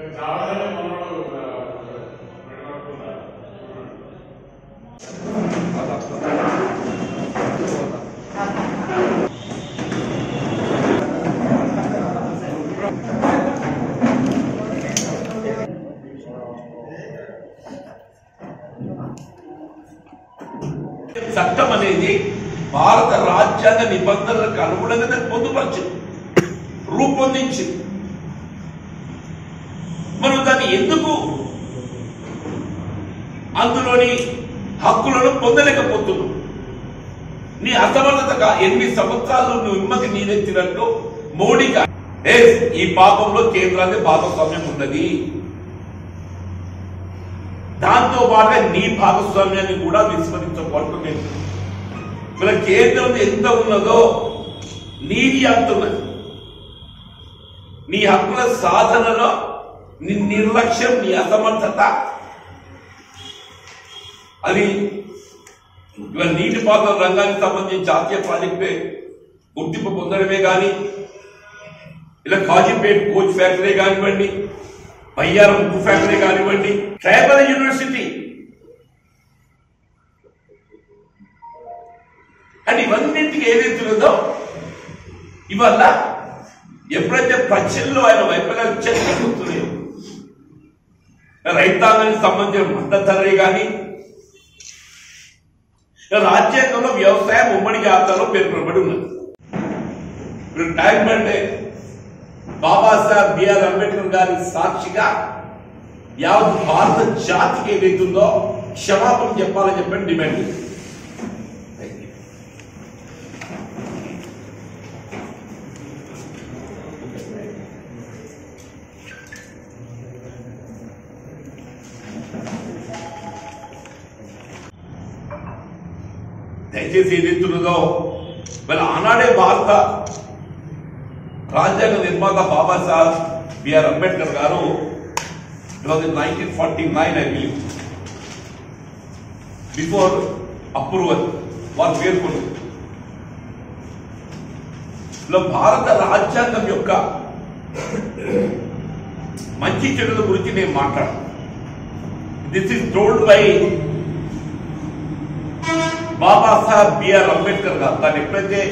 చాలానే మనోడు పెట్టుకున్నారు చట్టం అనేది భారత రాజ్యాంగ నిబంధనలకు అనుగుణంగా దాన్ని పొందుపరిచింది రూపొందించింది మనం దాన్ని ఎందుకు అందులోని హక్కులను పొందలేకపోతున్నాం నీ అసమర్థత ఎనిమిది సంవత్సరాలు నువ్వు ఇమ్మకి నీరెత్తినట్టు మోడీగా ఎస్, ఈ పాపంలో కేంద్రానికి భాగస్వామ్యం ఉన్నది దాంతో పాటుగా నీ భాగస్వామ్యాన్ని కూడా విస్మరించకూడదు మన కేంద్రం ఎంత ఉన్నదో నీది అంటున్నది నీ హక్కుల సాధనలో నీ నిర్లక్ష్యం నీ అసమర్థత అది ఇవాళ నీటిపారుదల రంగానికి సంబంధించి జాతీయ ప్రాజెక్టు గుర్తింపు పొందడమే కానీ ఇలా కాజీపేట్ కోచ్ ఫ్యాక్టరీ కానివ్వండి బయ్యారం ఉప్పు ఫ్యాక్టరీ కానివ్వండి ట్రైబల్ యూనివర్సిటీ అండ్ ఇవన్నింటికి ఏదైతే ఉన్నదో ఇవల్ల ఎప్పుడైతే ప్రజల్లో ఆయన వైఫల్యాలు చెప్పుతున్నాయో రైతాంగానికి సంబంధించిన మద్దతు ధరలే కానీ రాజ్యాంగంలో వ్యవసాయం ఉమ్మడి జాబితాలో పేర్కొనబడి ఉన్నది ఇప్పుడు టైం అంటే బాబాసాహెబ్ బిఆర్ అంబేద్కర్ గారి సాక్షిగా యావత్ భారత జాతికి ఏదైతుందో క్షమాపణ చెప్పాలని చెప్పని డిమాండ్ చేసింది దయచేసి ఏదైతున్నదో మరి ఆనాడే భారత రాజ్యాంగ నిర్మాత Babasaheb BR Ambedkar garu nineteen forty nine I believe before approval వారు పేర్కొన్నారు ఇలా భారత రాజ్యాంగం యొక్క మంచి చెడుల గురించి నేను మాట్లాడు this is told by Babasaheb BR Ambedkar garu దాన్ని ఎప్పుడైతే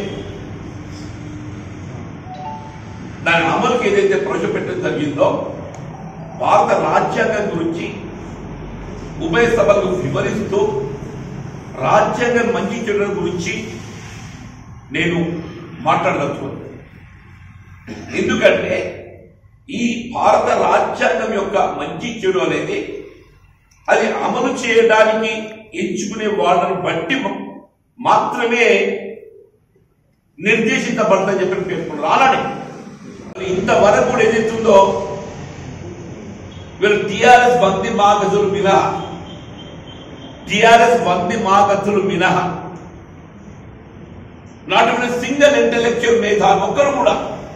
దాని అమలుకి ఏదైతే ప్రవేశపెట్టడం జరిగిందో భారత రాజ్యాంగం గురించి ఉభయ సభలకు వివరిస్తూ రాజ్యాంగం మంచి చెడుల గురించి నేను మాట్లాడదలుచుకున్నాను ఎందుకంటే ఈ భారత రాజ్యాంగం యొక్క మంచి చెడు అనేది అది అమలు చేయడానికి ఎంచుకునే వాళ్ళని బట్టి మాత్రమే నిర్దేశించబడతాని చెప్పి పేర్కొన్నారు అలానే ఇంతవరకు కూడా ఏదైతుందో వీళ్ళు టిఆర్ఎస్ బంది మాగతులు మినహా టిఆర్ఎస్ బంది మాగతులు మినహా నాటి సింగిల్ ఇంటెలెక్చువల్ మేధావి ఒక్కరు కూడా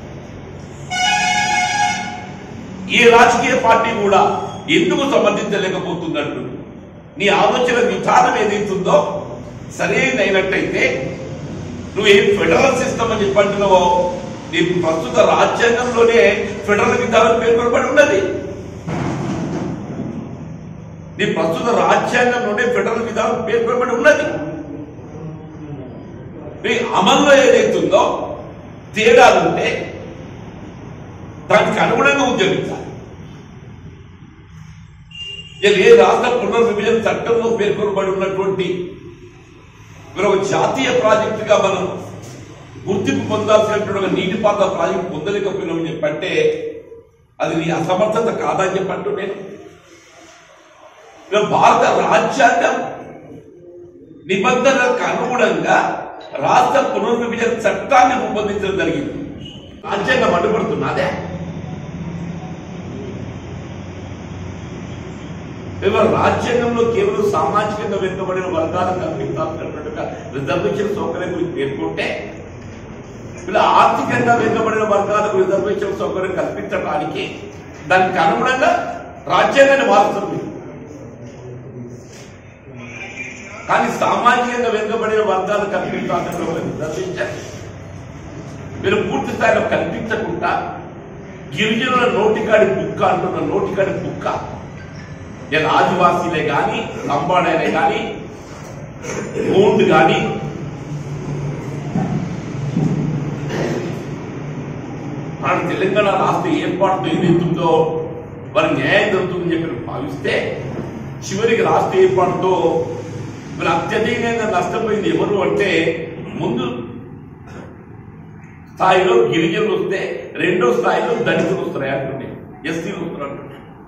ఏ రాజకీయ పార్టీ కూడా ఎందుకు సమర్థించలేకపోతున్నట్టు నీ ఆలోచన విధానం ఏదైతుందో సరైనదైనట్టయితే నువ్వు ఏం ఫెడరల్ సిస్టమ్ అని చెప్పంటున్నావో నీ ప్రస్తుత రాజ్యాంగంలోనే ఫెడరల్ విధానం పేర్కొనబడి ఉన్నది నీ ప్రస్తుత రాజ్యాంగంలోనే ఫెడరల్ విధానం పేర్కొనబడి ఉన్నది నీ అమల్లో ఏదైతుందో తేడాలుంటే దానికి అనుగుణంగా ఉద్యమించాలి ఇలా ఏ రాష్ట్ర పునర్విభజన చట్టంలో పేర్కొనబడి ఉన్నటువంటి మరి ఒక జాతీయ ప్రాజెక్టుగా మనం గుర్తింపు పొందాల్సినటువంటి ఒక నీటిపారుదల ప్రాజెక్టు పొందలేకపోయినామని చెప్పంటే అది నీ అసమర్థత కాదని చెప్పంటూ నేను ఇక భారత రాజ్యాంగం నిబంధనలకు అనుగుణంగా రాష్ట్ర పునర్విభజన చట్టాన్ని రూపొందించడం జరిగింది రాజ్యాంగం అడ్డుపడుతున్నదే ఇవాళ రాజ్యాంగంలో కేవలం సామాజికంగా వెనుకబడిన వర్గాలకు కల్పించాల్సినట్టుగా రిజర్వేషన్ సౌకర్యం గురించి పేర్కొంటే ఇలా ఆర్థికంగా వెనుకబడిన వర్గాలకు రిజర్వేషన్ సౌకర్యం కల్పించడానికి దానికి అనుగుణంగా రాజ్యాంగాన్ని మారుస్తుంది కానీ సామాజికంగా వెనుకబడిన వర్గాలు కల్పించాల్సిన రిజర్వేషన్ మీరు పూర్తి స్థాయిలో కల్పించకుండా గిరిజనుల నోటికాడి బుక్క అంటున్న నోటికాడి బుక్క నేను ఆదివాసీలే కానీ లంబాడైనే కానీ గోండ్ కానీ మన తెలంగాణ రాష్ట్ర ఏర్పాటుతో ఏదైతుందో వారి న్యాయం జరుగుతుందని చెప్పి భావిస్తే చివరికి రాష్ట్ర ఏర్పాటుతో మరి అత్యధికంగా నష్టపోయింది ఎవరు అంటే ముందు స్థాయిలో గిరిజనులు వస్తే రెండో స్థాయిలో దళితులు వస్తారు అంటుండే ఎస్సీలు వస్తారు అంటుండే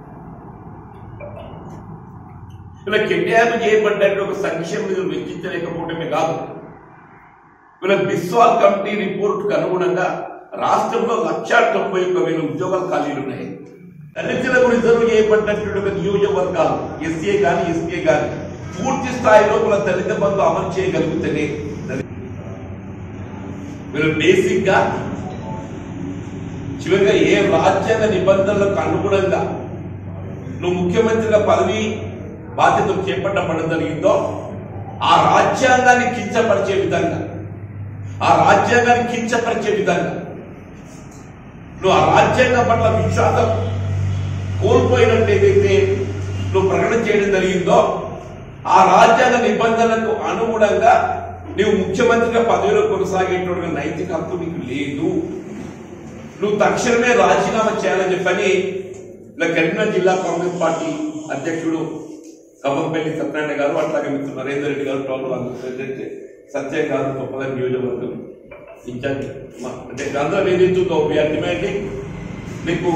ఇలా కిడ్నాప్ చేయబడ్డట్టు ఒక సంక్షేమ నిధులు వెచ్చించలేకపోవడమే కాదు ఇలా బిస్వాల్ కమిటీ రిపోర్టుకు అనుగుణంగా రాష్ట్రంలో లక్షా తొంభై ఒక్క వేల ఉద్యోగాలు ఖాళీలు ఉన్నాయి దళితులకు రిజర్వ్ చేయబడ్డటువంటి ఒక నియోజకవర్గాలు ఎస్సీఏ కానీ ఎస్పీఏ కానీ పూర్తి స్థాయిలో మన దళిత బంధు అమలు చేయగలిగితేనే దళిత- మీరు బేసిక్ గా చివరిగా ఏ రాజ్యాంగ నిబంధనలకు అనుగుణంగా నువ్వు ముఖ్యమంత్రిగా పదవి బాధ్యతలు చేపట్టబడడం జరిగిందో ఆ రాజ్యాంగాన్ని కించపరిచే విధంగా ఆ రాజ్యాంగాన్ని కించపరిచే విధంగా నువ్వు ఆ రాజ్యాంగం పట్ల విశ్వాసం కోల్పోయినట్టు ఏదైతే నువ్వు ప్రకటన చేయడం జరిగిందో ఆ రాజ్యాంగ నిబంధనలకు అనుగుణంగా నీవు ముఖ్యమంత్రిగా పదవిలో కొనసాగేటువంటి నైతిక హక్కు నీకు లేదు నువ్వు తక్షణమే రాజీనామా చేయాలని చెప్పని ఇలా కరీంనగర్ జిల్లా కాంగ్రెస్ పార్టీ అధ్యక్షుడు కవ్వంపల్లి సత్యనారాయణ గారు అట్లాగే మిత్రులు నరేందర్ రెడ్డి గారు టౌన్ కాంగ్రెస్ ప్రెసిడెంట్ సత్య గారు గొప్పగా నియోజకవర్గం ఇన్ఛార్జ్ మా- అంటే అందరూ ఏదైతుందో వీఆర్ డిమాండింగ్ మీకు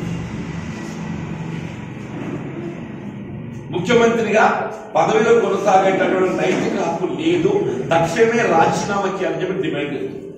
ముఖ్యమంత్రిగా పదవిలో కొనసాగేటటువంటి నైతిక హక్కు లేదు తక్షణమే రాజీనామా చేయాలని చెప్పి డిమాండ్ చేస్తుంది